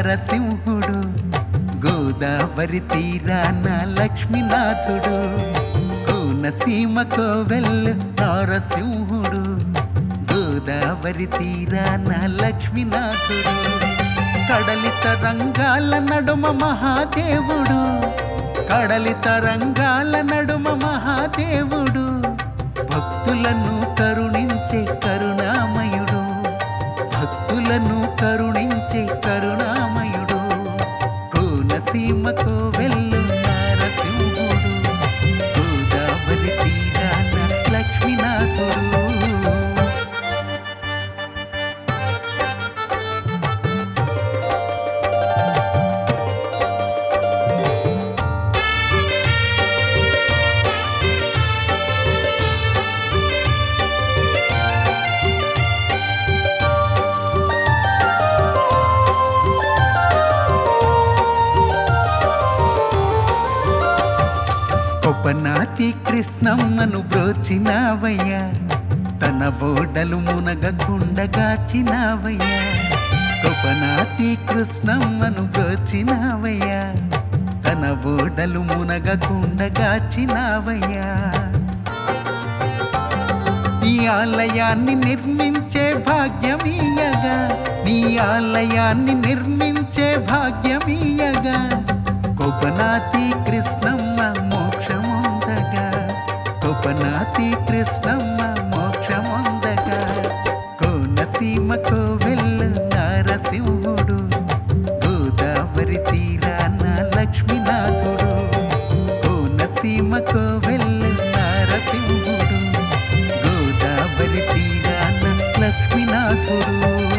నారసింహుడు గోదావరి తీరాన లక్ష్మీనాథుడు కోనసీమ కోవెల్లు నారసింహుడు గోదావరి తీరాన లక్ష్మీనాథుడు కడలి తరంగాల నడుమ మహాదేవుడు కడలి తరంగాల నడుమ మహాదేవుడు భక్తులను కరుణించే కరుణామయుడు భక్తులను కరుణించే కరుణామయుడు కోనసీమ కోవెల్లు నారసింహుడు గోదావరి తీరాన లక్ష్మీనాథుడు కొపనాతి కృష్ణమ్మను బ్రోచినావయ్యా తన ఓడలు మునగకుండగాచినావయ్యా కొపనాతి కృష్ణమ్మను బ్రోచినావయ్యా తన ఓడలు మునగకుండగాచినావయ్యా నీ ఆలయాన్ని నిర్మించే భాగ్యమీయగా నీ ఆలయాన్ని నిర్మించే భాగ్యమీయగా కొపనాతి కృష్ణమ్మ మోక్షముందగా కొపనాతి కృష్ణమ్మ మోక్షముందగా కోనసీమ కోవెల్లు నారసింహుడు గోదావరి తీరాన లక్ష్మీనాథుడు కోనసీమ కోవెల్లు నారసింహుడు గోదావరి తీరాన లక్ష్మీనాథుడు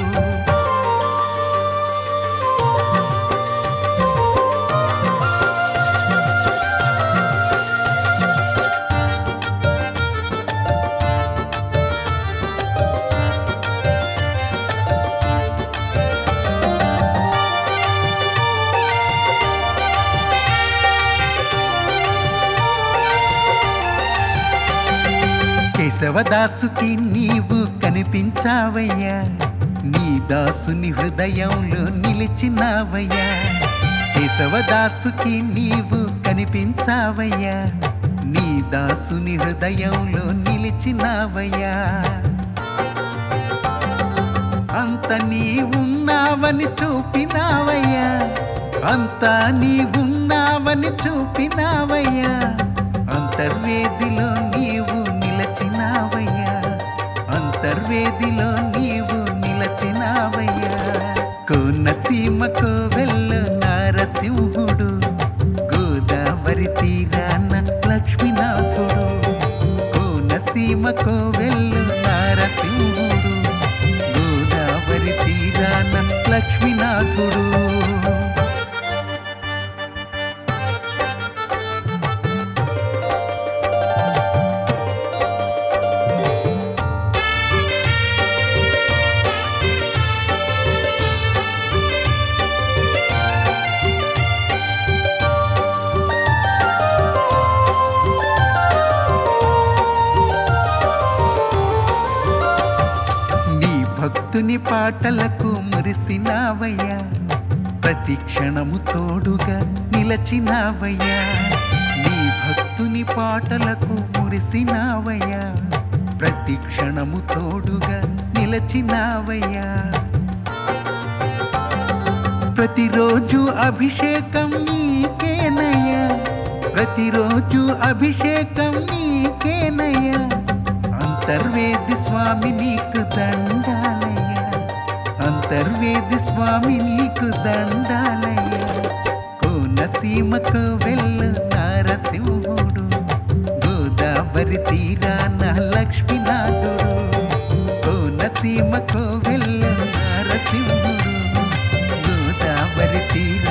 కేశవదాసుకి నీవు కనిపించావయ్యా నీ దాసుని హృదయంలో నిలిచినావయ్యా కేశవదాసుకి నీవు కనిపించావయ్యా నీ దాసుని హృదయంలో నిలిచినావయ్యా అంత నీ ఉన్నావని చూపినావయ్యా అంత నీ ఉన్నావని చూపినావయ్యా అంతర్వేదిలో నీవు నిలచినావయ్యా అంతర్వేదిలో నీవు నిలచినావయ్యా కోనసీమ కోవెల్లు నారసింహుడు గోదావరి తీరాన లక్ష్మీనాథుడు కోనసీమ కోవెల్లు నారసింహుడు గోదావరి తీరాన లక్ష్మీనాథుడు నీ భక్తుని పాటలకు మురిసినావయ్యా ప్రతి క్షణము తోడుగా నిలచినావయ్యా నీ భక్తుని పాటలకు మురిసినావయ్యా ప్రతి క్షణము తోడుగా నిలచినావయ్యా ప్రతిరోజు అభిషేకం నీకేనయ్యా ప్రతిరోజు అభిషేకం నీకేనయ్యా అంతర్వేది స్వామి నీకు దండాలయ్యా అంతర్వేది స్వామి నీకు దండాలయ్యా కోనసీమకు వెళ్ళు నారసింహుడు గోదావరి తీరాన లక్ష్మీనాథుడు కోనసీమకు వెళ్ళు నారసింహుడు గోదావరి తీరాన